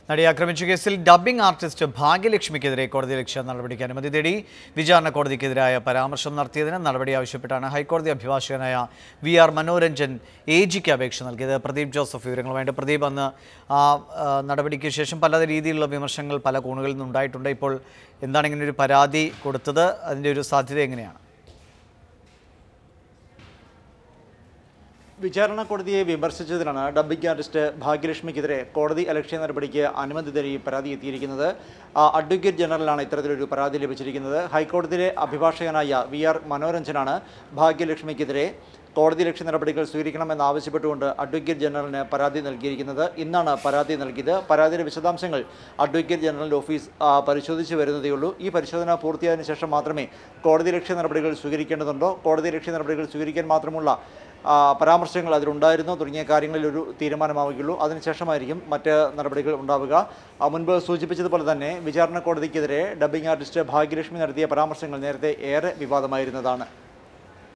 നടിയെ ആക്രമിച്ച കേസിൽ ഡബ്ബിംഗ് ആർട്ടിസ്റ്റ് ഭാഗ്യലക്ഷ്മിക്കെതിരെ കോടതി ലക്ഷ്യ നടപടിക്ക് അനുമതി തേടി വിചാരണ കോടതിക്കെതിരായ പരാമർശം നടത്തിയതിന് നടപടി ആവശ്യപ്പെട്ടാണ് ഹൈക്കോടതി അഭിഭാഷകനായ വി ആർ മനോരഞ്ജൻ എ ജിക്ക് അപേക്ഷ നൽകിയത് പ്രദീപ് ജോസഫ് വിവരങ്ങളുമായിട്ട് പ്രദീപ് അന്ന് ആ ആ, നടപടിക്ക് ശേഷം പല രീതിയിലുള്ള വിമർശനങ്ങൾ പല കോണുകളിൽ നിന്നുണ്ടായിട്ടുണ്ട് ഇപ്പോൾ എന്താണ് ഇങ്ങനെ ഒരു പരാതി കൊടുത്തത് അതിൻ്റെ ഒരു സാധ്യത എങ്ങനെയാണ് വിചാരണ കോടതിയെ വിമർശിച്ചതിനാണ് ഡബ്ബിംഗ് ആർട്ടിസ്റ്റ് ഭാഗ്യലക്ഷ്മിക്കെതിരെ കോടതി അലക്ഷ്യ നടപടിക്ക് അനുമതി തേടി പരാതി എത്തിയിരിക്കുന്നത് ആ, അഡ്വക്കേറ്റ് ജനറലാണ് ഇത്തരത്തിലൊരു പരാതി ലഭിച്ചിരിക്കുന്നത് ഹൈക്കോടതിയിലെ അഭിഭാഷകനായ വി ആർ മനോരഞ്ജനാണ് ഭാഗ്യലക്ഷ്മിക്കെതിരെ കോടതി ലക്ഷ്യ നടപടികൾ സ്വീകരിക്കണമെന്നാവശ്യപ്പെട്ടുകൊണ്ട് അഡ്വക്കേറ്റ് ജനറലിന് പരാതി നൽകിയിരിക്കുന്നത് ഇന്നാണ് പരാതി നൽകിയത് പരാതിയുടെ വിശദാംശങ്ങൾ അഡ്വക്കേറ്റ് ജനറലിൻ്റെ ഓഫീസ് ആ, പരിശോധിച്ച് വരുന്നതേയുള്ളൂ ഈ പരിശോധന പൂർത്തിയായതിനു ശേഷം മാത്രമേ കോടതി ലക്ഷ്യ നടപടികൾ സ്വീകരിക്കേണ്ടതുണ്ടോ കോടതി ലക്ഷ്യ നടപടികൾ സ്വീകരിക്കാൻ മാത്രമുള്ള ആ, പരാമർശങ്ങൾ അതിലുണ്ടായിരുന്നു തുടങ്ങിയ കാര്യങ്ങളിൽ ഒരു തീരുമാനമാവുകയുള്ളൂ അതിനുശേഷമായിരിക്കും മറ്റ് നടപടികൾ ഉണ്ടാവുക ആ, മുൻപ് സൂചിപ്പിച്ചതുപോലെ തന്നെ വിചാരണ കോടതിക്കെതിരെ ഡബ്ബിംഗ് ആർട്ടിസ്റ്റ് ഭാഗ്യലക്ഷ്മി നടത്തിയ പരാമർശങ്ങൾ നേരത്തെ ഏറെ വിവാദമായിരുന്നതാണ്